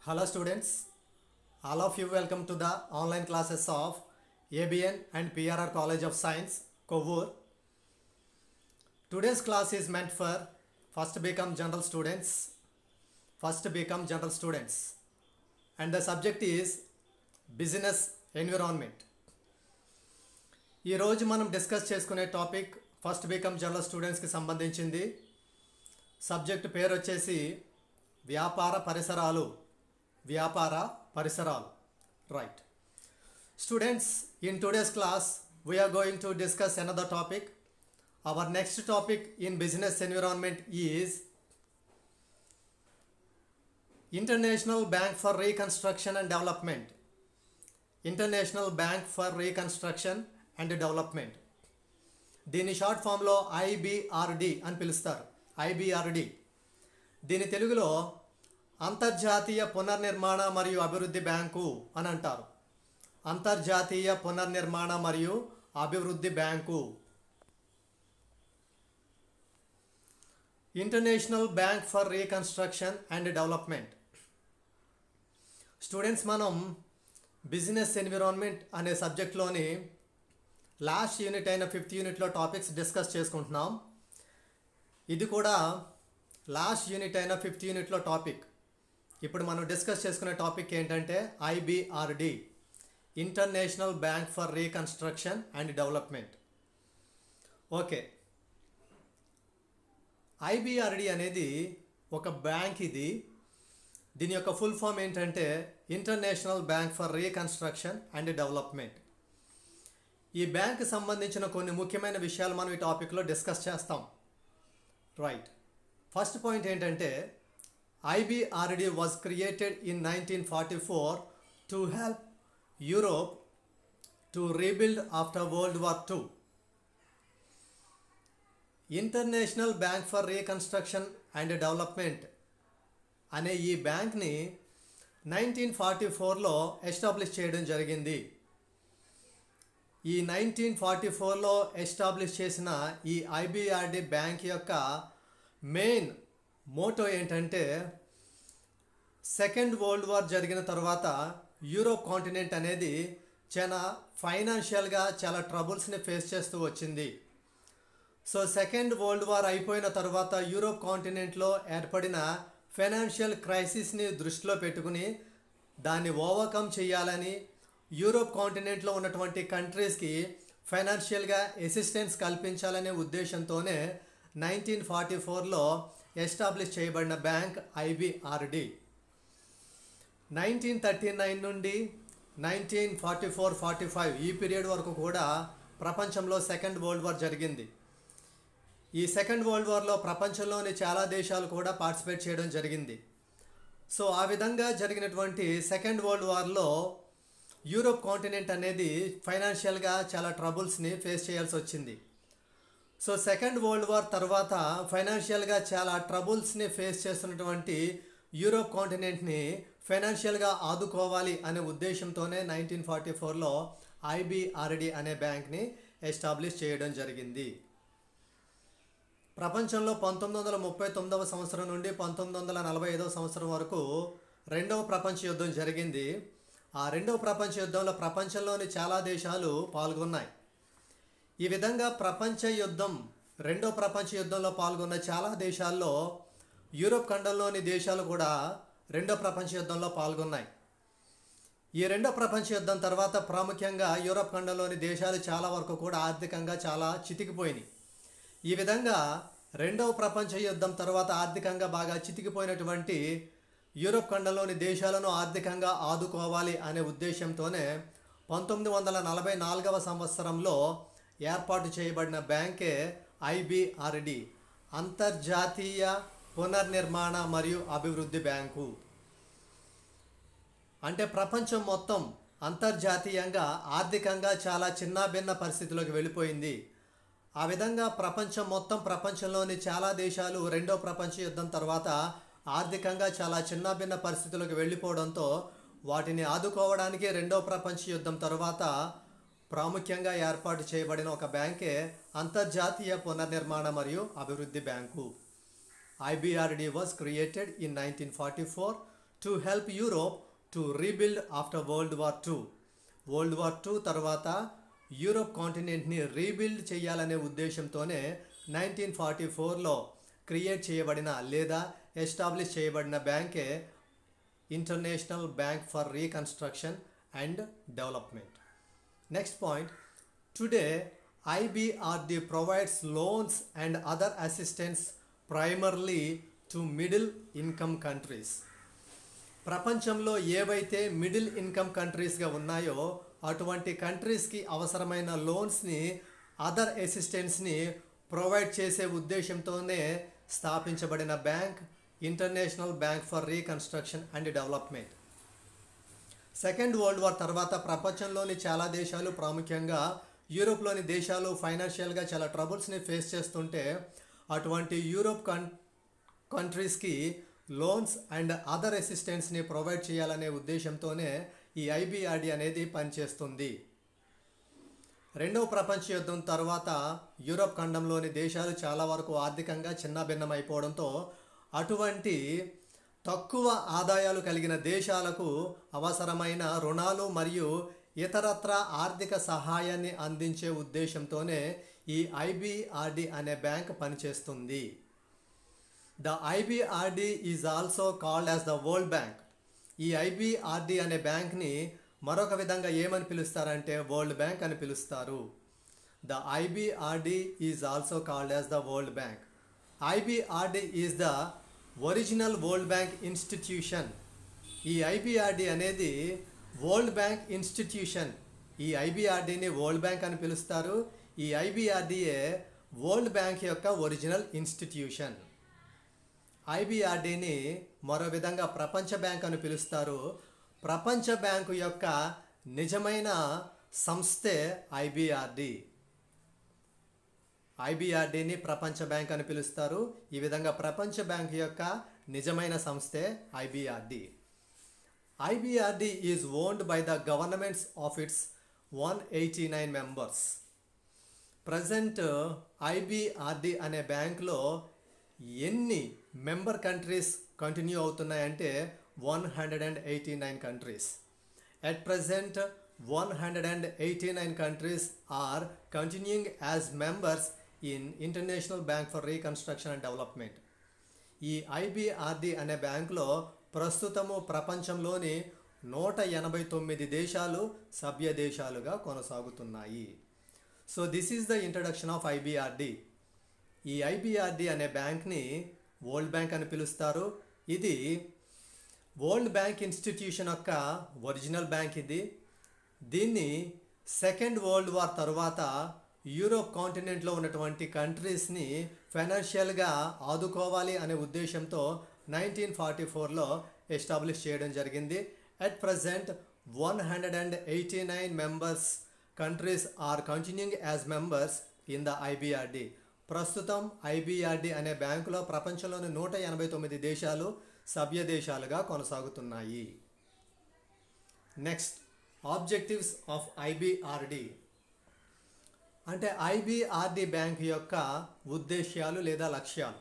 Hello students, all of you welcome to the online classes of ABN and PRR College of Science, Kovur. Today's class is meant for first become general students, first become general students and the subject is business environment. ఈరోజు మనం discuss చేసుకునే topic first become general స్టూడెంట్స్కి సంబంధించింది subject పేరు వచ్చేసి వ్యాపార పరిసరాలు వ్యాపార పరిసరాలు right students in today's class we're going to discuss another topic our next topic in business environment is International bank for reconstruction and Development International bank for reconstruction and Development దీని short ఫామ్లో IBRD అని పిలుస్తారు IBRD దీని తెలుగులో అంతర్జాతీయ పునర్నిర్మాణ మరియు అభివృద్ధి బ్యాంకు అని అంటారు అంతర్జాతీయ పునర్నిర్మాణ మరియు అభివృద్ధి bank International bank for reconstruction and Development students మనం బిజినెస్ ఎన్విరాన్మెంట్ అనే సబ్జెక్ట్లోని లాస్ట్ యూనిట్ అయిన ఫిఫ్త్ యూనిట్లో టాపిక్స్ డిస్కస్ చేసుకుంటున్నాం ఇది కూడా లాస్ట్ యూనిట్ అయిన ఫిఫ్త్ యూనిట్లో టాపిక్ ఇప్పుడు మనం డిస్కస్ చేసుకునే టాపిక్ ఏంటంటే IBRD International bank for reconstruction and Development okay IBRD అనేది ఒక బ్యాంక్ ఇది దీని యొక్క ఫుల్ ఫామ్ ఏంటంటే International bank for reconstruction and Development ఈ బ్యాంక్ సంబంధించిన కొన్ని ముఖ్యమైన విషయాలు మనం ఈ టాపిక్లో డిస్కస్ చేస్తాం రైట్ ఫస్ట్ పాయింట్ ఏంటంటే IBRD was created in nineteen forty four to help Europe to rebuild after World War Two International bank for reconstruction and Development అనే ఈ బ్యాంక్ని నైన్టీన్ ఫార్టీ ఫోర్లో ఎస్టాబ్లిష్ చేయడం జరిగింది ఈ నైన్టీన్ ఫార్టీ ఫోర్లో ఎస్టాబ్లిష్ చేసిన ఈ ఐబిఆర్డి బ్యాంక్ యొక్క మెయిన్ మోటో ఏంటంటే సెకండ్ వరల్డ్ వార్ జరిగిన తర్వాత యూరోప్ కాంటినెంట్ అనేది చాలా ఫైనాన్షియల్గా చాలా ట్రబుల్స్ని ఫేస్ చేస్తూ వచ్చింది సో సెకండ్ వరల్డ్ వార్ అయిపోయిన తర్వాత యూరోప్ కాంటినెంట్లో ఏర్పడిన ఫైనాన్షియల్ క్రైసిస్ని దృష్టిలో పెట్టుకుని దాన్ని ఓవర్కమ్ చేయాలని యూరోప్ కాంటినెంట్లో ఉన్నటువంటి కంట్రీస్కి ఫైనాన్షియల్గా అసిస్టెన్స్ కల్పించాలనే ఉద్దేశంతోనే నైన్టీన్ ఫార్టీ ఫోర్లో ఎస్టాబ్లిష్ చేయబడిన bank IBRD nineteen thirty nine నుండి nineteen forty four forty five ఈ పీరియడ్ వరకు కూడా ప్రపంచంలో సెకండ్ వరల్డ్ వార్ జరిగింది ఈ సెకండ్ వరల్డ్ వార్లో ప్రపంచంలోని చాలా దేశాలు కూడా పార్టిసిపేట్ చేయడం జరిగింది సో ఆ విధంగా జరిగినటువంటి సెకండ్ వరల్డ్ వార్లో యూరోప్ కాంటినెంట్ అనేది ఫైనాన్షియల్గా చాలా ట్రబుల్స్ని ఫేస్ చేయాల్సి వచ్చింది సో సెకండ్ వరల్డ్ వార్ తర్వాత ఫైనాన్షియల్గా చాలా ట్రబుల్స్ని ఫేస్ చేస్తున్నటువంటి యూరోప్ కాంటినెంట్ని ఫైనాన్షియల్గా ఆదుకోవాలి అనే ఉద్దేశంతోనే నైన్టీన్ ఫార్టీ ఫోర్లో ఐబిఆర్డి అనే బ్యాంక్ని ఎస్టాబ్లిష్ చేయడం జరిగింది ప్రపంచంలో పంతొమ్మిది వందల ముప్పై తొమ్మిదవ సంవత్సరం నుండి పంతొమ్మిది వందల నలభై ఐదవ సంవత్సరం వరకు రెండవ ప్రపంచ యుద్ధం జరిగింది ఆ రెండవ ప్రపంచ యుద్ధంలో ప్రపంచంలోని చాలా దేశాలు పాల్గొన్నాయి ఈ విధంగా ప్రపంచ యుద్ధం రెండో ప్రపంచ యుద్ధంలో పాల్గొన్న చాలా దేశాల్లో యూరోప్ ఖండంలోని దేశాలు కూడా రెండో ప్రపంచ యుద్ధంలో పాల్గొన్నాయి ఈ రెండో ప్రపంచ యుద్ధం తర్వాత ప్రాముఖ్యంగా యూరోప్ ఖండంలోని దేశాలు చాలా వరకు కూడా ఆర్థికంగా చాలా చితికిపోయినాయి ఈ విధంగా రెండవ ప్రపంచ యుద్ధం తర్వాత ఆర్థికంగా బాగా చితికిపోయినటువంటి యూరోప్ ఖండంలోని దేశాలను ఆర్థికంగా ఆదుకోవాలి అనే ఉద్దేశంతోనే పంతొమ్మిది వందల నలభై నాలుగవ సంవత్సరంలో ఏర్పాటు చేయబడిన బ్యాంకే ఐబిఆర్డి అంతర్జాతీయ పునర్నిర్మాణ మరియు అభివృద్ధి బ్యాంకు అంటే ప్రపంచం మొత్తం అంతర్జాతీయంగా ఆర్థికంగా చాలా చిన్నాభిన్న పరిస్థితిలోకి వెళ్ళిపోయింది ఆ విధంగా ప్రపంచం మొత్తం ప్రపంచంలోని చాలా దేశాలు రెండో ప్రపంచ యుద్ధం తర్వాత ఆర్థికంగా చాలా చిన్నాభిన్న పరిస్థితులకు వెళ్ళిపోవడంతో వాటిని ఆదుకోవడానికి రెండో ప్రపంచ యుద్ధం తర్వాత ప్రాముఖ్యంగా ఏర్పాటు చేయబడిన ఒక బ్యాంకే అంతర్జాతీయ పునర్నిర్మాణ మరియు అభివృద్ధి bank IBRD was created in 1944 to help Europe to rebuild after World War Two World War Two తర్వాత యూరోప్ కాంటినెంట్ని రీబిల్డ్ చేయాలనే ఉద్దేశంతోనే నైన్టీన్ ఫార్టీ ఫోర్లో క్రియేట్ చేయబడిన లేదా ఎస్టాబ్లిష్ చేయబడిన బ్యాంకే International bank for reconstruction and Development next point today IBRD provides loans and other assistance primarily to middle income countries. ప్రపంచంలో ఏవైతే మిడిల్ ఇన్కమ్ కంట్రీస్గా ఉన్నాయో అటువంటి కంట్రీస్కి అవసరమైన లోన్స్ని అదర్ అసిస్టెంట్స్ని ప్రొవైడ్ చేసే ఉద్దేశంతోనే స్థాపించబడిన bank International bank for reconstruction and Development Second World War తర్వాత ప్రపంచంలోని చాలా దేశాలు ప్రాముఖ్యంగా యూరోప్లోని దేశాలు ఫైనాన్షియల్గా చాలా ట్రబుల్స్ని ఫేస్ చేస్తుంటే అటువంటి యూరోప్ కన్ కంట్రీస్కి లోన్స్ అండ్ అదర్ అసిస్టెంట్స్ని ప్రొవైడ్ చేయాలనే ఉద్దేశంతోనే ఈ ఐబిఆర్డి అనేది పనిచేస్తుంది రెండవ ప్రపంచ యుద్ధం తర్వాత యూరోప్ ఖండంలోని దేశాలు చాలా వరకు ఆర్థికంగా చిన్నభిన్నమైపోవడంతో అటువంటి తక్కువ ఆదాయాలు కలిగిన దేశాలకు అవసరమైన రుణాలు మరియు ఇతరత్ర ఆర్థిక సహాయాన్ని అందించే ఉద్దేశంతోనే ఈ ఐబిఆర్డి అనే బ్యాంక్ పనిచేస్తుంది the IBRD is also called as the world Bank ఈ ఐబిఆర్డి అనే బ్యాంక్ని మరొక విధంగా ఏమని పిలుస్తారంటే వరల్డ్ బ్యాంక్ అని పిలుస్తారు the IBRD is also called as the world Bank IBRD is the original World Bank institution ఈ ఐబిఆర్డి అనేది వరల్డ్ బ్యాంక్ ఇన్స్టిట్యూషన్ ఈ ఐబిఆర్డిని వరల్డ్ బ్యాంక్ అని పిలుస్తారు ఈ ఐబిఆర్డిఏ వరల్డ్ బ్యాంక్ యొక్క ఒరిజినల్ ఇన్స్టిట్యూషన్ ఐబిఆర్డిని మరో విధంగా ప్రపంచ బ్యాంక్ అని పిలుస్తారు ప్రపంచ బ్యాంకు యొక్క నిజమైన సంస్థే ఐబిఆర్డి ఐబిఆర్డిని ప్రపంచ బ్యాంక్ అని పిలుస్తారు ఈ విధంగా ప్రపంచ బ్యాంక్ యొక్క నిజమైన సంస్థే IBRD IBRD is owned by the governments of its one eighty nine members present IBRD అనే బ్యాంక్లో ఎన్ని మెంబర్ కంట్రీస్ కంటిన్యూ అవుతున్నాయంటే one hundred and eighty nine countries at present one hundred and eighty nine countries are continuing as members in International bank for reconstruction and Development ఈ IBRD అనే బ్యాంకులో ప్రస్తుతము ప్రపంచంలోని నూట ఎనభై తొమ్మిది దేశాలు సభ్య దేశాలుగా కొనసాగుతున్నాయి so this is the introduction of IBRD ఈ ఐబిఆర్డి అనే బ్యాంక్ని వరల్డ్ బ్యాంక్ అని పిలుస్తారు ఇది వరల్డ్ బ్యాంక్ ఇన్స్టిట్యూషన్ యొక్క ఒరిజినల్ బ్యాంక్ ఇది దీన్ని సెకండ్ వరల్డ్ వార్ తర్వాత యూరోప్ కాంటినెంట్లో ఉన్నటువంటి కంట్రీస్ని ఫైనాన్షియల్గా ఆదుకోవాలి అనే ఉద్దేశంతో నైన్టీన్ ఫార్టీ ఫోర్లో ఎస్టాబ్లిష్ చేయడం జరిగింది at present one hundred and eighty nine members countries are continuing as members in the IBRD ప్రస్తుతం ఐబిఆర్డి అనే బ్యాంకులో ప్రపంచంలోని నూట ఎనభై తొమ్మిది దేశాలు సభ్య దేశాలుగా కొనసాగుతున్నాయి నెక్స్ట్ ఆబ్జెక్టివ్స్ ఆఫ్ ఐబిఆర్డి అంటే ఐబిఆర్డి బ్యాంక్ యొక్క ఉద్దేశ్యాలు లేదా లక్ష్యాలు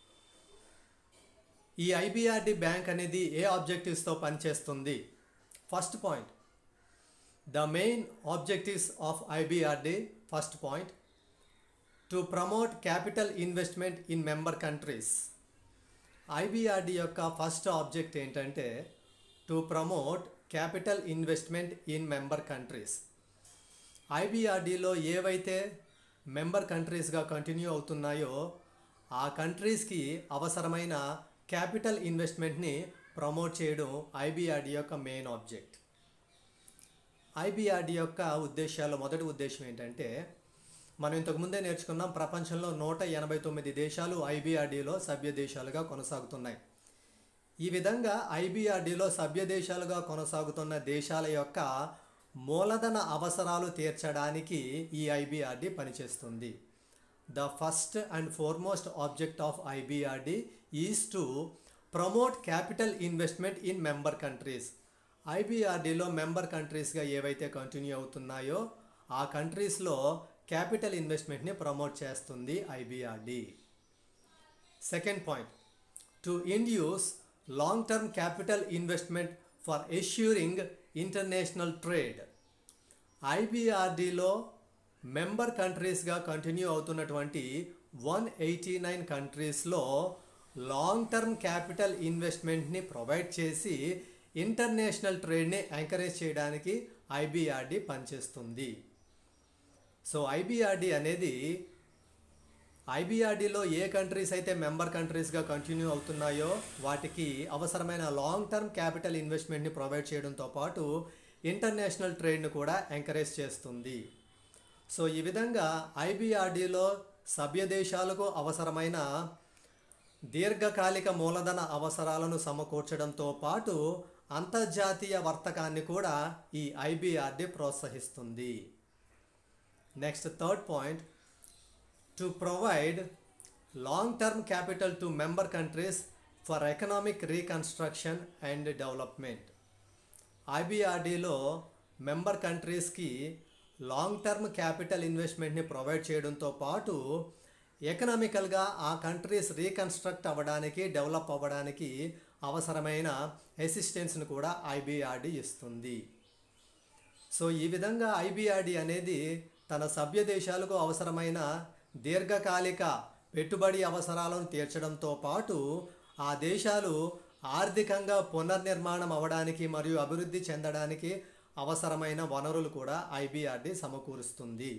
ఈ ఐబిఆర్డి బ్యాంక్ అనేది ఏ ఆబ్జెక్టివ్స్తో పనిచేస్తుంది first point the main objectives of IBRD first point to promote capital investment in member countries IBRD యొక్క ఫస్ట్ ఆబ్జెక్ట్ ఏంటంటే to promote capital investment in member countries ఐబిఆర్డిలో ఏవైతే మెంబర్ కంట్రీస్గా కంటిన్యూ అవుతున్నాయో ఆ కంట్రీస్కి అవసరమైన క్యాపిటల్ ఇన్వెస్ట్మెంట్ని ప్రమోట్ చేయడం ఐబిఆర్డి యొక్క మెయిన్ ఆబ్జెక్ట్ ఐబిఆర్డి యొక్క ఉద్దేశాల్లో మొదటి ఉద్దేశం ఏంటంటే మనం ఇంతకుముందే నేర్చుకున్నాం ప్రపంచంలో నూట ఎనభై తొమ్మిది దేశాలు ఐబిఆర్డిలో సభ్య దేశాలుగా కొనసాగుతున్నాయి ఈ విధంగా ఐబిఆర్డిలో సభ్య దేశాలుగా కొనసాగుతున్న దేశాల యొక్క మూలధన అవసరాలు తీర్చడానికి ఈ ఐబిఆర్డి పనిచేస్తుంది the first and foremost object of IBRD is to promote capital investment in member countries ఐబిఆర్డిలో మెంబర్ కంట్రీస్గా ఏవైతే కంటిన్యూ అవుతున్నాయో ఆ కంట్రీస్లో క్యాపిటల్ ఇన్వెస్ట్మెంట్ని ప్రమోట్ చేస్తుంది IBRD second point to induce long term capital investment for assuring international trade ఐబిఆర్డిలో member కంట్రీస్గా కంటిన్యూ అవుతున్నటువంటి వన్ ఎయిటీ నైన్ కంట్రీస్లో లాంగ్ టర్మ్ క్యాపిటల్ ఇన్వెస్ట్మెంట్ని ప్రొవైడ్ చేసి ఇంటర్నేషనల్ ట్రేడ్ని ఎంకరేజ్ చేయడానికి ఐబిఆర్డి పనిచేస్తుంది సో ఐబిఆర్డి అనేది ఐబిఆర్డిలో ఏ కంట్రీస్ అయితే మెంబర్ కంట్రీస్గా కంటిన్యూ అవుతున్నాయో వాటికి అవసరమైన లాంగ్ టర్మ్ క్యాపిటల్ ఇన్వెస్ట్మెంట్ని ప్రొవైడ్ చేయడంతో పాటు ఇంటర్నేషనల్ ట్రేడ్ను కూడా ఎంకరేజ్ చేస్తుంది సో ఈ విధంగా ఐబిఆర్డిలో సభ్య దేశాలకు అవసరమైన దీర్ఘకాలిక మూలధన అవసరాలను సమకూర్చడంతో పాటు అంతర్జాతీయ వర్తకాన్ని కూడా ఈ ఐబిఆర్డి ప్రోత్సహిస్తుంది next third point to provide long term capital to member countries for economic reconstruction and development ఐబిఆర్డిలో మెంబర్ కంట్రీస్కి లాంగ్ టర్మ్ క్యాపిటల్ ఇన్వెస్ట్మెంట్ని ప్రొవైడ్ చేయడంతో పాటు ఎకనామికల్గా ఆ కంట్రీస్ రీకన్స్ట్రక్ట్ అవ్వడానికి డెవలప్ అవ్వడానికి అవసరమైన అసిస్టెన్స్ను కూడా ఐబిఆర్డి ఇస్తుంది సో ఈ విధంగా ఐబిఆర్డి అనేది తన సభ్య దేశాలకు అవసరమైన దీర్ఘకాలిక పెట్టుబడి అవసరాలను తీర్చడంతో పాటు ఆ దేశాలు ఆర్థికంగా పునర్నిర్మాణం అవ్వడానికి మరియు అభివృద్ధి చెందడానికి అవసరమైన వనరులు కూడా ఐబిఆర్డి సమకూరుస్తుంది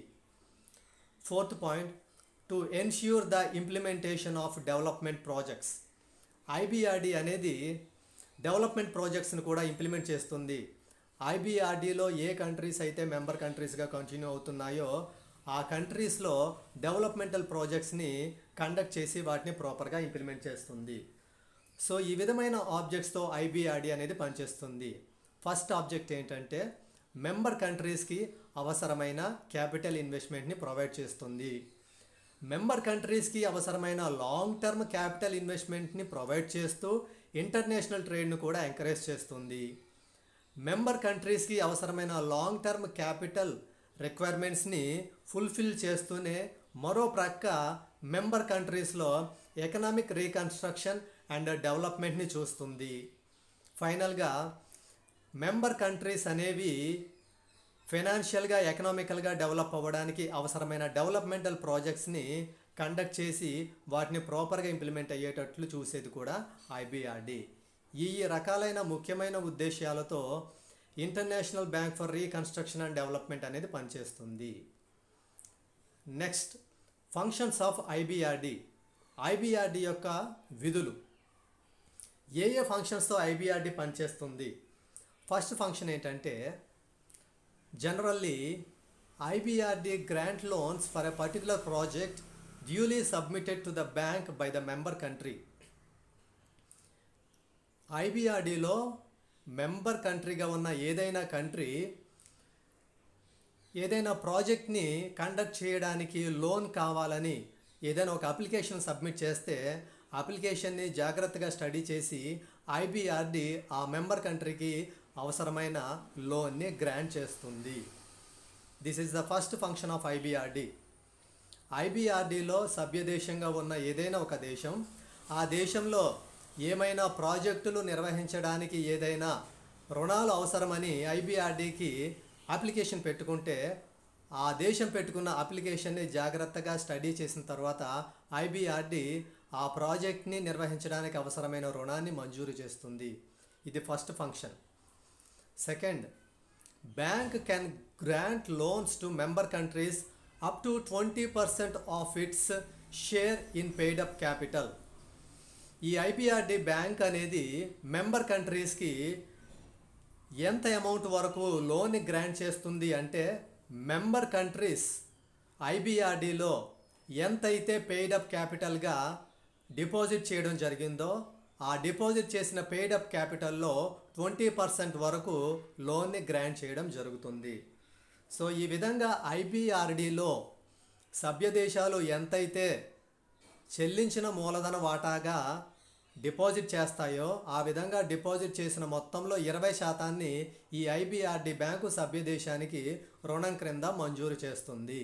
fourth point to ensure the implementation of development projects IBRD అనేది డెవలప్మెంట్ ప్రాజెక్ట్స్ని కూడా ఇంప్లిమెంట్ చేస్తుంది ఐబిఆర్డిలో ఏ కంట్రీస్ అయితే మెంబర్ కంట్రీస్గా కంటిన్యూ అవుతున్నాయో ఆ కంట్రీస్లో డెవలప్మెంటల్ ప్రాజెక్ట్స్ని కండక్ట్ చేసి వాటిని ప్రాపర్గా ఇంప్లిమెంట్ చేస్తుంది సో ఈ విధమైన ఆబ్జెక్ట్స్తో ఐబిఆర్డి అనేది పనిచేస్తుంది ఫస్ట్ ఆబ్జెక్ట్ ఏంటంటే మెంబర్ కంట్రీస్కి అవసరమైన క్యాపిటల్ ఇన్వెస్ట్మెంట్ని ప్రొవైడ్ చేస్తుంది మెంబర్ కంట్రీస్కి అవసరమైన లాంగ్ టర్మ్ క్యాపిటల్ ఇన్వెస్ట్మెంట్ని ప్రొవైడ్ చేస్తూ ఇంటర్నేషనల్ ట్రేడ్ను కూడా ఎంకరేజ్ చేస్తుంది మెంబర్ కంట్రీస్కి అవసరమైన లాంగ్ టర్మ్ క్యాపిటల్ రిక్వైర్మెంట్స్ని ఫుల్ఫిల్ చేస్తూనే మరో ప్రక్క మెంబర్ కంట్రీస్లో ఎకనామిక్ రీకన్స్ట్రక్షన్ అండ్ డెవలప్మెంట్ని చూస్తుంది ఫైనల్గా మెంబర్ కంట్రీస్ అనేవి ఫైనాన్షియల్గా ఎకనామికల్గా డెవలప్ అవ్వడానికి అవసరమైన డెవలప్మెంటల్ ప్రాజెక్ట్స్ని కండక్ట్ చేసి వాటిని ప్రాపర్గా ఇంప్లిమెంట్ అయ్యేటట్లు చూసేది కూడా ఐబిఆర్డి ఈ రకాలైన ముఖ్యమైన ఉద్దేశాలతో international bank for reconstruction and development అనేది పనిచేస్తుంది next functions of IBRD IBRD యొక్క విధులు ఏ ఏ ఫంక్షన్స్తో ఐబిఆర్డి పనిచేస్తుంది ఫస్ట్ ఫంక్షన్ ఏంటంటే generally IBRD grant loans for a particular project duly submitted to the bank by the member country ఐబిఆర్డిలో మెంబర్ కంట్రీగా ఉన్న ఏదైనా కంట్రీ ఏదైనా ప్రాజెక్ట్ని కండక్ట్ చేయడానికి లోన్ కావాలని ఏదైనా ఒక అప్లికేషన్ సబ్మిట్ చేస్తే అప్లికేషన్ని జాగ్రత్తగా స్టడీ చేసి ఐబిఆర్డి ఆ మెంబర్ కంట్రీకి అవసరమైన లోన్ని గ్రాంట్ చేస్తుంది this is the first function of IBRD ఐబిఆర్డిలో సభ్య దేశంగా ఉన్న ఏదైనా ఒక దేశం ఆ దేశంలో ఏమైనా ప్రాజెక్టులు నిర్వహించడానికి ఏదైనా రుణాలు అవసరమని ఐబిఆర్డికి అప్లికేషన్ పెట్టుకుంటే ఆ దేశం పెట్టుకున్న అప్లికేషన్ని జాగ్రత్తగా స్టడీ చేసిన తర్వాత ఐబిఆర్డి ఆ ప్రాజెక్ట్ని నిర్వహించడానికి అవసరమైన రుణాన్ని మంజూరు చేస్తుంది ఇది first function second bank can grant loans to member countries up to twenty percent of its share in paid up capital ఈ ఐపిఆర్డి బ్యాంక్ అనేది మెంబర్ కంట్రీస్కి ఎంత అమౌంట్ వరకు లోన్ గ్రాంట్ చేస్తుంది అంటే మెంబర్ కంట్రీస్ ఐబిఆర్డిలో ఎంతైతే పెయిడ్ అప్ క్యాపిటల్గా deposit చేయడం జరిగిందో ఆ డిపాజిట్ చేసిన పెయిడ్ అప్ క్యాపిటల్లో ట్వంటీ పర్సెంట్ వరకు లోన్ని గ్రాంట్ చేయడం జరుగుతుంది సో ఈ విధంగా ఐబిఆర్డిలో సభ్య దేశాలు ఎంతైతే చెల్లించిన మూలధన వాటాగా డిపాజిట్ చేస్తాయో ఆ విధంగా డిపాజిట్ చేసిన మొత్తంలో ఇరవై శాతాన్ని ఈ ఐబిఆర్డి బ్యాంకు సభ్య దేశానికి రుణం క్రింద మంజూరు చేస్తుంది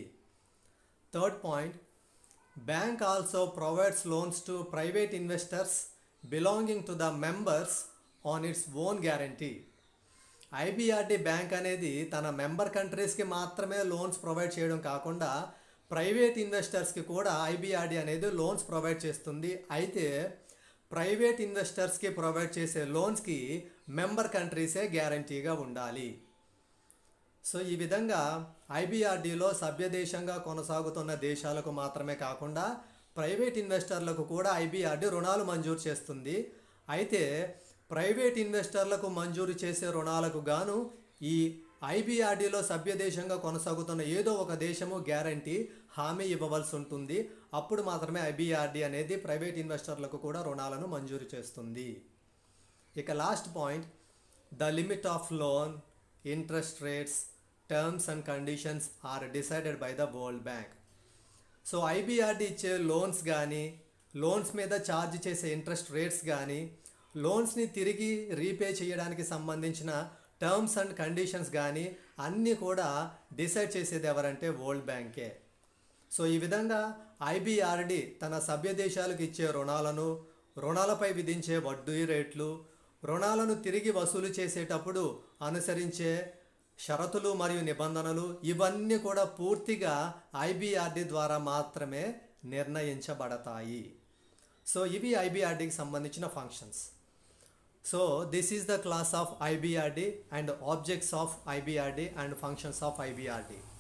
third point bank also provides loans to private investors belonging to the members on its own guarantee IBRD bank అనేది తన మెంబర్ కంట్రీస్కి మాత్రమే లోన్స్ ప్రొవైడ్ చేయడం కాకుండా ప్రైవేట్ ఇన్వెస్టర్స్కి కూడా ఐబిఆర్డి అనేది లోన్స్ ప్రొవైడ్ చేస్తుంది అయితే ప్రైవేట్ ఇన్వెస్టర్స్కి ప్రొవైడ్ చేసే లోన్స్కి మెంబర్ కంట్రీసే గ్యారంటీగా ఉండాలి సో ఈ విధంగా ఐబిఆర్డిలో సభ్యదేశంగా కొనసాగుతున్న దేశాలకు మాత్రమే కాకుండా ప్రైవేట్ ఇన్వెస్టర్లకు కూడా ఐబిఆర్డి రుణాలు మంజూరు చేస్తుంది అయితే ప్రైవేట్ ఇన్వెస్టర్లకు మంజూరు చేసే రుణాలకు గాను ఈ ఐబిఆర్డిలో సభ్యదేశంగా కొనసాగుతున్న ఏదో ఒక దేశము గ్యారంటీ హామీ ఇవ్వవలసి ఉంటుంది అప్పుడు మాత్రమే ఐబిఆర్డి అనేది ప్రైవేట్ ఇన్వెస్టర్లకు కూడా రుణాలను మంజూరు చేస్తుంది ఇక last point the limit of loan interest rates terms and conditions are decided by the world bank so IBRD ఇచ్చే లోన్స్ కానీ లోన్స్ మీద ఛార్జ్ చేసే ఇంట్రెస్ట్ రేట్స్ కానీ లోన్స్ని తిరిగి రీపే చేయడానికి సంబంధించిన టర్మ్స్ అండ్ కండిషన్స్ కానీ అన్నీ కూడా డిసైడ్ చేసేది ఎవరంటే వరల్డ్ బ్యాంకే సో ఈ విధంగా ఐబిఆర్డి తన సభ్య దేశాలకు ఇచ్చే రుణాలను రుణాలపై విధించే వడ్డీ రేట్లు రుణాలను తిరిగి వసూలు చేసేటప్పుడు అనుసరించే షరతులు మరియు నిబంధనలు ఇవన్నీ కూడా పూర్తిగా ఐబిఆర్డి ద్వారా మాత్రమే నిర్ణయించబడతాయి సో ఇవి ఐబిఆర్డికి సంబంధించిన functions so this is the class of IBRD and objects of IBRD and functions of IBRD